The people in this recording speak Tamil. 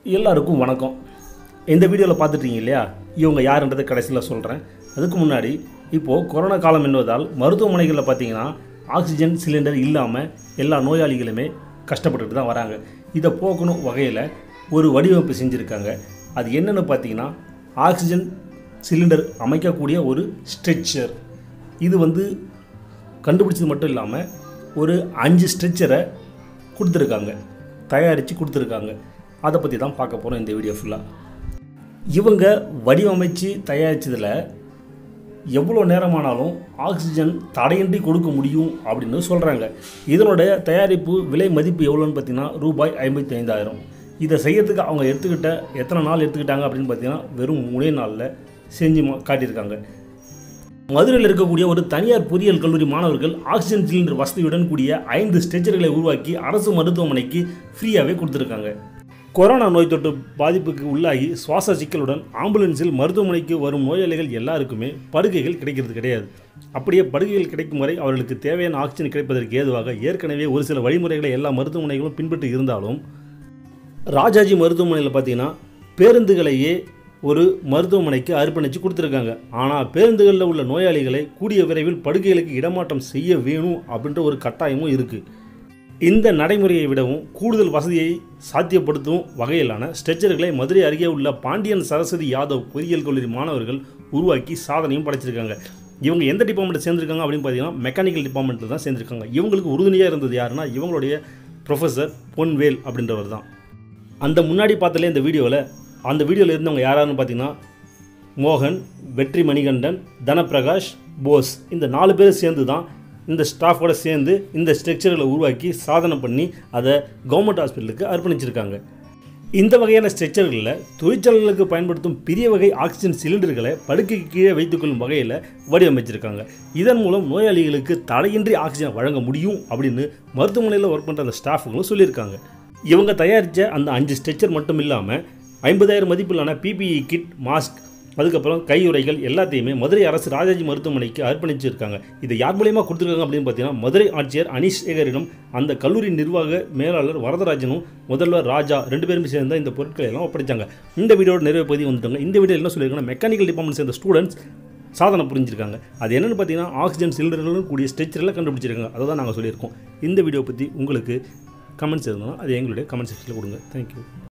எல்லாருக்கும் வணக்கம் இந்த வீடியோவில் பார்த்துட்டீங்க இல்லையா இவங்க யாருன்றதை கடைசியில் சொல்கிறேன் அதுக்கு முன்னாடி இப்போது கொரோனா காலம் என்பதால் மருத்துவமனைகளில் பார்த்தீங்கன்னா ஆக்சிஜன் சிலிண்டர் இல்லாமல் எல்லா நோயாளிகளுமே கஷ்டப்பட்டுட்டு தான் வராங்க இதை போக்கணும் வகையில் ஒரு வடிவமைப்பு செஞ்சுருக்காங்க அது என்னென்னு பார்த்தீங்கன்னா ஆக்சிஜன் சிலிண்டர் அமைக்கக்கூடிய ஒரு ஸ்ட்ரெச்சர் இது வந்து கண்டுபிடிச்சது மட்டும் இல்லாமல் ஒரு அஞ்சு ஸ்ட்ரெச்சரை கொடுத்துருக்காங்க தயாரித்து கொடுத்துருக்காங்க அதை பற்றி தான் பார்க்க போகிறோம் இந்த வீடியோ ஃபுல்லாக இவங்க வடிவமைச்சு தயாரித்ததில் எவ்வளோ நேரமானாலும் ஆக்சிஜன் தடையின்றி கொடுக்க முடியும் அப்படின்னு சொல்கிறாங்க இதனுடைய தயாரிப்பு விலை மதிப்பு எவ்வளோன்னு பார்த்தீங்கன்னா ரூபாய் ஐம்பத்தி ஐந்தாயிரம் இதை செய்யறதுக்கு அவங்க எடுத்துக்கிட்ட எத்தனை நாள் எடுத்துக்கிட்டாங்க அப்படின்னு பார்த்தீங்கன்னா வெறும் மூணே நாளில் செஞ்சு மா- காட்டியிருக்காங்க மதுரையில் இருக்கக்கூடிய ஒரு தனியார் பொறியியல் கல்லூரி மாணவர்கள் ஆக்சிஜன் சிலிண்டர் வசதியுடன் கூடிய ஐந்து ஸ்ட்ரெச்சர்களை உருவாக்கி அரசு மருத்துவமனைக்கு ஃப்ரீயாகவே கொடுத்துருக்காங்க கொரோனா நோய் தொற்று பாதிப்புக்கு உள்ளாகி சுவாச சிக்கலுடன் ஆம்புலன்ஸில் மருத்துவமனைக்கு வரும் நோயாளிகள் எல்லாருக்குமே படுக்கைகள் கிடைக்கிறது கிடையாது அப்படியே படுக்கைகள் கிடைக்கும் வரை அவர்களுக்கு தேவையான ஆக்சிஜன் கிடைப்பதற்கு ஏதுவாக ஏற்கனவே ஒரு சில வழிமுறைகளை எல்லா மருத்துவமனைகளும் பின்பற்றி இருந்தாலும் ராஜாஜி மருத்துவமனையில் பார்த்தீங்கன்னா பேருந்துகளையே ஒரு மருத்துவமனைக்கு அர்ப்பணித்து கொடுத்துருக்காங்க ஆனால் பேருந்துகளில் உள்ள நோயாளிகளை கூடிய விரைவில் படுக்கைகளுக்கு இடமாற்றம் செய்ய வேணும் அப்படின்ற ஒரு கட்டாயமும் இருக்குது இந்த நடைமுறையை விடவும் கூடுதல் வசதியை சாத்தியப்படுத்தும் வகையிலான ஸ்ட்ரெச்சர்களை மதுரை அருகே உள்ள பாண்டியன் சரஸ்வதி யாதவ் பொறியியல் கல்லூரி மாணவர்கள் உருவாக்கி சாதனையும் படைச்சிருக்காங்க இவங்க எந்த டிபார்ட்மெண்ட் சேர்ந்திருக்காங்க அப்படின்னு பார்த்தீங்கன்னா மெக்கானிக்கல் டிபார்ட்மெண்ட்டில் தான் சேர்ந்திருக்காங்க இவங்களுக்கு உறுதுணையாக இருந்தது யாருன்னா இவங்களுடைய ப்ரொஃபஸர் பொன்வேல் அப்படின்றவர் தான் அந்த முன்னாடி பார்த்தாலே இந்த வீடியோவில் அந்த வீடியோவில் இருந்தவங்க யாராருன்னு பார்த்தீங்கன்னா மோகன் வெற்றி மணிகண்டன் தனப்பிரகாஷ் போஸ் இந்த நாலு பேர் சேர்ந்து தான் இந்த ஸ்டாஃபோட சேர்ந்து இந்த ஸ்ட்ரக்சர்களை உருவாக்கி சாதனை பண்ணி அதை கவர்மெண்ட் ஹாஸ்பிட்டலுக்கு அர்ப்பணிச்சிருக்காங்க இந்த வகையான ஸ்ட்ரெச்சர்களில் தொழிற்சாலைகளுக்கு பயன்படுத்தும் பெரிய வகை ஆக்சிஜன் சிலிண்டர்களை படுக்கைக்கு கீழே வைத்துக்கொள்ளும் வகையில் வடிவமைச்சிருக்காங்க இதன் மூலம் நோயாளிகளுக்கு தடையின்றி ஆக்சிஜன் வழங்க முடியும் அப்படின்னு மருத்துவமனையில் ஒர்க் பண்ணுற அந்த ஸ்டாஃபுங்களும் சொல்லியிருக்காங்க இவங்க தயாரித்த அந்த அஞ்சு ஸ்ட்ரெச்சர் மட்டும் இல்லாமல் ஐம்பதாயிரம் மதிப்பிலான பிபிஇ கிட் மாஸ்க் அதுக்கப்புறம் கையுறைகள் எல்லாத்தையுமே மதுரை அரசு ராஜாஜி மருத்துவமனைக்கு அர்ப்பணிச்சிருக்காங்க இதை யார் மூலியமாக கொடுத்துருக்காங்க அப்படின்னு பார்த்தீங்கன்னா மதுரை ஆட்சியர் அனீஷ் சேகரிடம் அந்த கல்லூரி நிர்வாக மேலாளர் வரதராஜனும் முதல்வர் ராஜா ரெண்டு பேருமே சேர்ந்து இந்த பொருட்களை எல்லாம் ஒப்படைச்சாங்க இந்த வீடியோட நிறைவு பகுதி வந்துட்டாங்க இந்த வீடியோ என்ன சொல்லியிருக்காங்க மெக்கானிக்கல் டிபார்ட்மெண்ட் சேர்ந்த ஸ்டூடெண்ட்ஸ் சாதனை புரிஞ்சிருக்காங்க அது என்னென்னு பார்த்தீங்கன்னா ஆக்சிஜன் சிலிண்டர்களும் கூடிய ஸ்ட்ரெச்சரில் கண்டுபிடிச்சிருக்காங்க அதை தான் நாங்கள் சொல்லியிருக்கோம் இந்த வீடியோ பற்றி உங்களுக்கு கமெண்ட்ஸ் இருந்தால் அது எங்களுடைய கமெண்ட் செக்ஷனில் கொடுங்க தேங்க்யூ